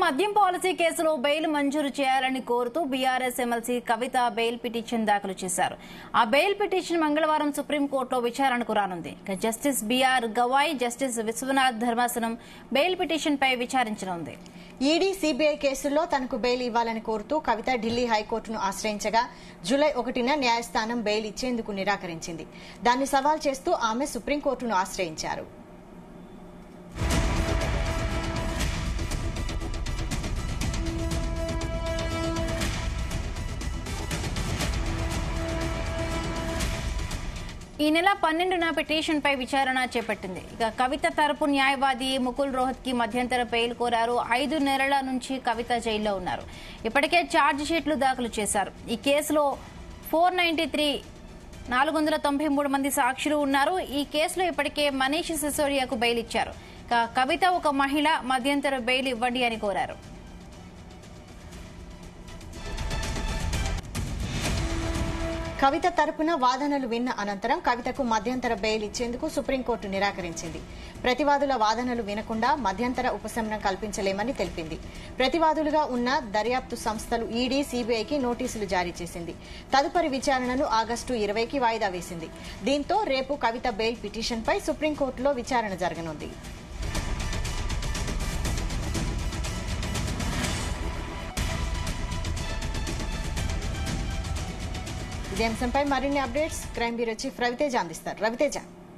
మద్యం పాలసీ కేసులో బెయిల్ మంజూరు చేయాలని కోరుతూ BRS MLC Kavitha bail petition దాఖలు చేశారు ఆ బెయిల్ పిటిషన్ మంగళవారం సుప్రీంకోర్టులో విచారణకు రానుంది ఇక justice BR Gavai justice Viswanath ధర్మాసనం బెయిల్ పిటిషన్పై విచారించనుంది ఈడీ సీబీఐ కేసుల్లో తనకు బెయిల్ ఇవ్వాలని కోరుతూ కవిత ఢిల్లీ హైకోర్టును ఆశ్రయించగా జూలై ఒకటిన న్యాయస్థానం బెయిల్ ఇచ్చేందుకు నిరాకరించింది దాన్ని సవాల్ చేస్తూ ఆమె సుప్రీంకోర్టును ఆశ్రయించారు ఈ నెల పన్నెండున పిటిషన్పై విచారణ చేపట్టింది ఇక కవిత తరపు న్యాయవాది ముకుల్ రోహత్ కి మధ్యంతర బెయిల్ కోరారు ఐదు నెలల నుంచి కవిత జైల్లో ఉన్నారు ఇప్పటికే ఛార్జ్ షీట్లు దాఖలు చేశారు ఈ కేసులో ఫోర్ నైన్టీ త్రీ నాలుగు వందల తొంభై మూడు మంది సాక్షులు ఉన్నారు ఈ కేసులో ఇప్పటికే మనీష్ సిసోడియాకు బెయిల్ ఇచ్చారు ఇక కవిత ఒక మహిళ మధ్యంతర బెయిల్ ఇవ్వండి అని కోరారు కవిత తరపున వాదనలు విన్న అనంతరం కవితకు మధ్యంతర బెయిల్ ఇచ్చేందుకు సుప్రీంకోర్టు నిరాకరించింది ప్రతివాదుల వాదనలు వినకుండా మధ్యంతర ఉపశమనం కల్పించలేమని తెలిపింది ప్రతివాదులుగా ఉన్న దర్యాప్తు సంస్థలు ఈడీ సీబీఐకి నోటీసులు జారీ చేసింది తదుపరి విచారణను ఆగస్టు ఇరవైకి వాయిదా వేసింది దీంతో రేపు కవిత బెయిల్ పిటిషన్పై సుప్రీంకోర్టులో విచారణ జరగనుంది ఇదే అంశంపై మరిన్ని updates crime bureau chief Raviteja అందిస్తారు రవితేజ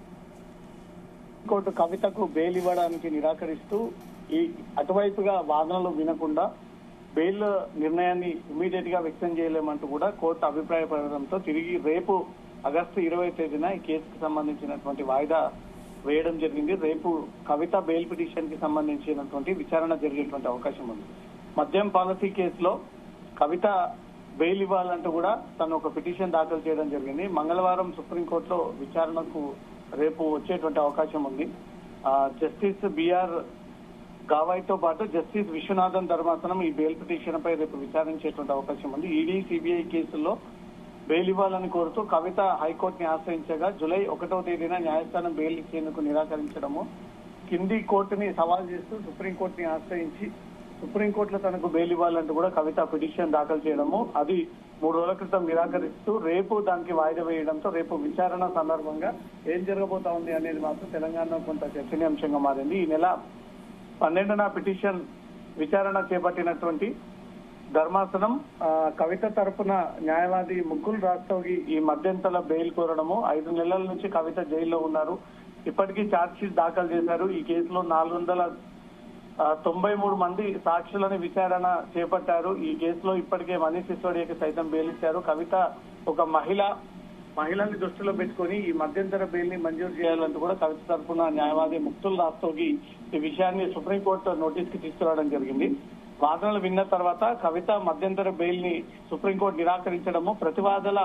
కోర్టు కవితకు బెయిల్ ఇవ్వడానికి నిరాకరిస్తూ ఈ అటువైపుగా వాదనలు వినకుండా బెయిల్ నిర్ణయాన్ని ఇమీడియట్ గా వ్యక్తం చేయలేమంటూ కూడా కోర్టు అభిప్రాయపడడంతో తిరిగి రేపు ఆగస్టు ఇరవై తేదీన ఈ కేసుకు సంబంధించినటువంటి వాయిదా వేయడం జరిగింది రేపు కవిత బెయిల్ పిటిషన్ కి సంబంధించినటువంటి విచారణ జరిగేటువంటి అవకాశం ఉంది మద్యం పాలసీ కేసులో కవిత బెయిల్ ఇవ్వాలంటూ కూడా తను ఒక పిటిషన్ దాఖలు చేయడం జరిగింది మంగళవారం సుప్రీంకోర్టులో విచారణకు రేపు వచ్చేటువంటి అవకాశం ఉంది ఆ, జస్టిస్ బిఆర్ గావాయ్తో పాటు జస్టిస్ విశ్వనాథన్ ధర్మాసనం ఈ బెయిల్ పిటిషన్ పై రేపు విచారించేటువంటి అవకాశం ఉంది ఈడీ సిబిఐ కేసుల్లో బెయిల్ ఇవ్వాలని కోరుతూ కవిత హైకోర్టుని ఆశ్రయించగా జూలై ఒకటో తేదీన న్యాయస్థానం బెయిల్ ఇచ్చేందుకు నిరాకరించడము కింది కోర్టుని సవాల్ చేస్తూ సుప్రీంకోర్టుని ఆశ్రయించి సుప్రీంకోర్టులో తనకు బెయిల్ ఇవ్వాలంటూ కూడా కవిత పిటిషన్ దాఖలు చేయడము అది మూడు రోజుల క్రితం నిరాకరిస్తూ రేపు దానికి వాయిదా వేయడంతో రేపు విచారణ సందర్భంగా ఏం జరగబోతా ఉంది అనేది మాత్రం తెలంగాణలో కొంత చర్చనీయాంశంగా మారింది ఈ నెల పన్నెండున పిటిషన్ విచారణ చేపట్టినటువంటి ధర్మాసనం ఆ, కవిత తరపున న్యాయవాది ముగ్గుల్ రాస్తోగి ఈ మధ్యంతర బెయిల్ కోరడము ఐదు నెలల నుంచి కవిత జైల్లో ఉన్నారు ఇప్పటికీ ఛార్జ్ షీట్ దాఖలు చేశారు ఈ కేసులో నాలుగు వందల ఆ, తొంభై మూడు మంది సాక్షులను విచారణ చేపట్టారు ఈ కేసులో ఇప్పటికే మనీష్ సిసోడియాకి సైతం బెయిల్ ఇచ్చారు కవిత ఒక మహిళ మహిళల్ని దృష్టిలో పెట్టుకొని ఈ మధ్యంతర బెయిల్ ని మంజూరు చేయాలంటూ కూడా కవిత తరఫున న్యాయవాది ముక్తుల్ రాస్తోగి ఈ విషయాన్ని సుప్రీంకోర్టు నోటీస్ కి తీసుకురావడం జరిగింది వాదనలు విన్న తర్వాత కవిత మధ్యంతర బెయిల్ ని సుప్రీంకోర్టు నిరాకరించడము ప్రతివాదుల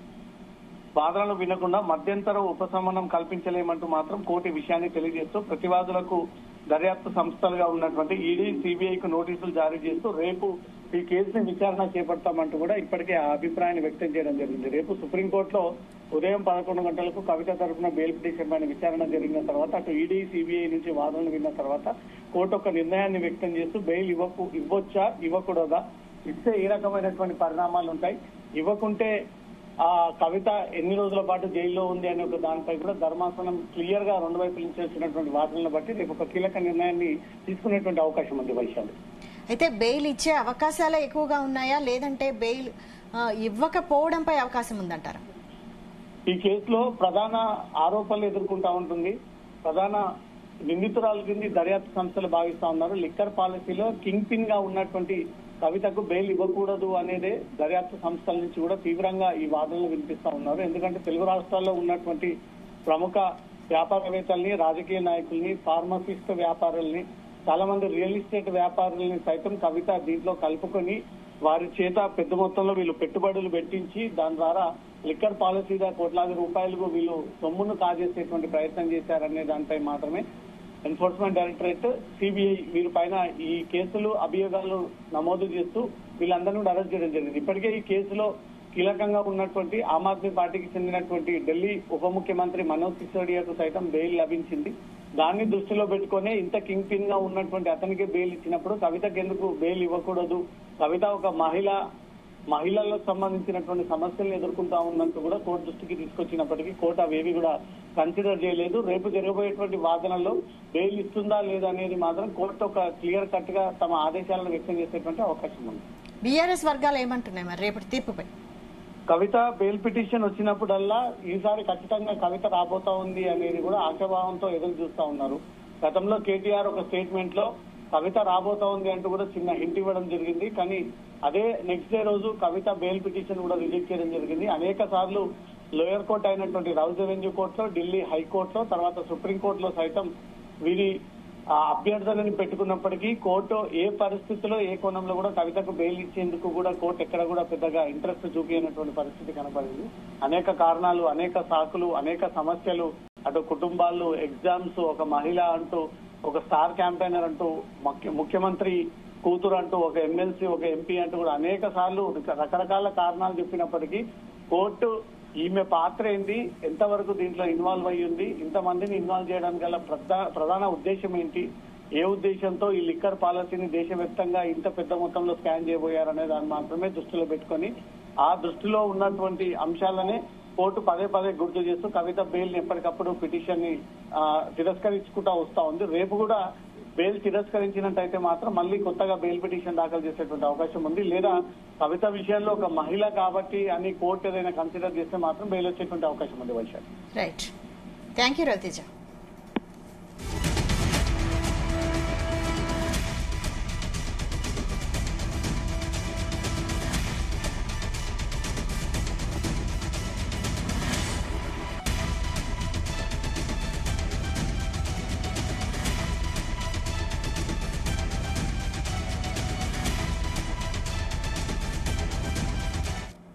వాదనలు వినకుండా మధ్యంతర ఉపశమనం కల్పించలేమంటూ మాత్రం కోర్టు ఈ విషయాన్ని తెలియజేస్తూ ప్రతివాదులకు దర్యాప్తు సంస్థలుగా ఉన్నటువంటి ఈడీ సిబిఐకు నోటీసులు జారీ చేస్తూ రేపు ఈ కేసుని విచారణ చేపడతామంటూ కూడా ఇప్పటికే ఆ అభిప్రాయాన్ని వ్యక్తం చేయడం జరిగింది రేపు సుప్రీంకోర్టులో ఉదయం పదకొండు గంటలకు కవిత తరఫున బెయిల్ పిటిషన్ పైన విచారణ జరిగిన తర్వాత అటు ఈడీ సిబిఐ నుంచి వాదనలు విన్న తర్వాత కోర్టు ఒక నిర్ణయాన్ని వ్యక్తం చేస్తూ బెయిల్ ఇవ్వకు ఇవ్వొచ్చా ఇవ్వకూడదా ఇస్తే ఏ రకమైనటువంటి పరిణామాలు ఉంటాయి ఇవ్వకుంటే ఆ కవిత ఎన్ని రోజుల పాటు జైల్లో ఉంది అనే ఒక దానిపై కూడా ధర్మాసనం క్లియర్ గా రెండు వైపుల నుంచి వచ్చినటువంటి వాదనలను బట్టి రేపు ఒక కీలక నిర్ణయాన్ని తీసుకునేటువంటి అవకాశం ఉంది వైశాలి అయితే బెయిల్ ఇచ్చే అవకాశాలే ఎక్కువగా ఉన్నాయా లేదంటే బెయిల్ ఆ, ఇవ్వకపోవడంపై అవకాశం ఉందంటారా ఈ కేసులో ప్రధాన ఆరోపణలు ఎదుర్కొంటా ఉంటుంది ప్రధాన నిందితురాలు కింద దర్యాప్తు సంస్థలు భావిస్తా ఉన్నారు లిక్కర్ పాలసీలో కింగ్ పిన్ గా ఉన్నటువంటి కవితకు బెయిల్ ఇవ్వకూడదు అనేదే దర్యాప్తు సంస్థల నుంచి కూడా తీవ్రంగా ఈ వాదనలు వినిపిస్తా ఉన్నారు ఎందుకంటే తెలుగు రాష్ట్రాల్లో ఉన్నటువంటి ప్రముఖ వ్యాపారవేత్తల్ని రాజకీయ నాయకుల్ని ఫార్మసిస్ట్ వ్యాపారుల్ని చాలా మంది రియల్ ఎస్టేట్ వ్యాపారుల్ని సైతం కవిత దీంట్లో కలుపుకొని వారి చేత పెద్ద మొత్తంలో వీళ్ళు పెట్టుబడులు పెట్టించి దాని ద్వారా లిక్కర్ పాలసీగా కోట్లాది రూపాయలకు వీళ్ళు సొమ్మును కాజేసేటువంటి ప్రయత్నం చేశారనే దానిపై మాత్రమే ఎన్ఫోర్స్మెంట్ డైరెక్టరేట్ సిబిఐ వీరి పైన ఈ కేసులు అభియోగాలు నమోదు చేస్తూ వీళ్ళందరినీ కూడా అరెస్ట్ చేయడం జరిగింది ఇప్పటికే ఈ కేసులో కీలకంగా ఉన్నటువంటి ఆమ్ ఆద్మీ పార్టీకి చెందినటువంటి ఢిల్లీ ఉప ముఖ్యమంత్రి మనోజ్ సిసోడియాకు సైతం బెయిల్ లభించింది దాన్ని దృష్టిలో పెట్టుకొని ఇంత కింగ్ పిన్ గా ఉన్నటువంటి అతనికి బెయిల్ ఇచ్చినప్పుడు కవితకి ఎందుకు బెయిల్ ఇవ్వకూడదు కవిత ఒక మహిళ మహిళలకు సంబంధించినటువంటి సమస్యలను ఎదుర్కొంటా ఉన్నట్టు కూడా కోర్టు దృష్టికి తీసుకొచ్చినప్పటికీ కోర్టు అవేవి కూడా కన్సిడర్ చేయలేదు రేపు జరగబోయేటువంటి వాదనలో బెయిల్ ఇస్తుందా లేదా అనేది మాత్రం కోర్టు ఒక క్లియర్ కట్ గా తమ ఆదేశాలను వ్యక్తం చేసేటువంటి అవకాశం ఉంది బీఆర్ఎస్ వర్గాలు ఏమంటున్నాయి మరి రేపటి తీర్పుపై కవిత బెయిల్ పిటిషన్ వచ్చినప్పుడల్లా ఈసారి ఖచ్చితంగా కవిత రాబోతా ఉంది అనేది కూడా ఆశాభావంతో ఎదురు చూస్తా ఉన్నారు గతంలో కేటీఆర్ ఒక స్టేట్మెంట్ లో కవిత రాబోతా ఉంది అంటూ కూడా చిన్న హింట్ ఇవ్వడం జరిగింది కానీ అదే నెక్స్ట్ డే రోజు కవిత బెయిల్ పిటిషన్ కూడా రిజెక్ట్ చేయడం జరిగింది అనేక సార్లు లోయర్ కోర్ట్ అయినటువంటి రౌజ్ రెవెన్యూ కోర్టులో ఢిల్లీ హైకోర్టులో తర్వాత సుప్రీంకోర్టులో సైతం వీరి ఆ అభ్యర్థనని పెట్టుకున్నప్పటికీ కోర్టు ఏ పరిస్థితిలో ఏ కోణంలో కూడా కవితకు బెయిల్ ఇచ్చేందుకు కూడా కోర్టు ఎక్కడ కూడా పెద్దగా ఇంట్రెస్ట్ చూపించినటువంటి పరిస్థితి కనపడింది అనేక కారణాలు అనేక సాకులు అనేక సమస్యలు అటు కుటుంబాలు ఎగ్జామ్స్ ఒక మహిళ అంటూ ఒక స్టార్ క్యాంపెయినర్ అంటూ ముఖ్య- ముఖ్యమంత్రి కూతురు అంటూ ఒక ఎమ్మెల్సీ ఒక ఎంపీ అంటూ కూడా అనేక సార్లు రకరకాల కారణాలు చెప్పినప్పటికీ కోర్టు ఈమె పాత్ర ఏంటి ఎంతవరకు దీంట్లో ఇన్వాల్వ్ అయ్యి ఉంది ఇంతమందిని ఇన్వాల్వ్ చేయడానికి గల ప్రధా- ప్రధాన ఉద్దేశం ఏంటి ఏ ఉద్దేశంతో ఈ లిక్కర్ పాలసీని దేశవ్యాప్తంగా ఇంత పెద్ద మొత్తంలో స్కాన్ చేయబోయారనే దాన్ని మాత్రమే దృష్టిలో పెట్టుకొని ఆ దృష్టిలో ఉన్నటువంటి అంశాలనే కోర్టు పదే పదే గుర్తు చేస్తూ కవిత బెయిల్ ఎప్పటికప్పుడు పిటిషన్ ని ఆ, తిరస్కరించుకుంటా వస్తా ఉంది రేపు కూడా బెయిల్ తిరస్కరించినట్టయితే మాత్రం మళ్ళీ కొత్తగా బెయిల్ పిటిషన్ దాఖలు చేసేటువంటి అవకాశం ఉంది లేదా కవిత విషయంలో ఒక మహిళ కాబట్టి అని కోర్టు ఏదైనా కన్సిడర్ చేస్తే మాత్రం బెయిల్ వచ్చేటువంటి అవకాశం ఉంది Vaishakha right thank you Raviteja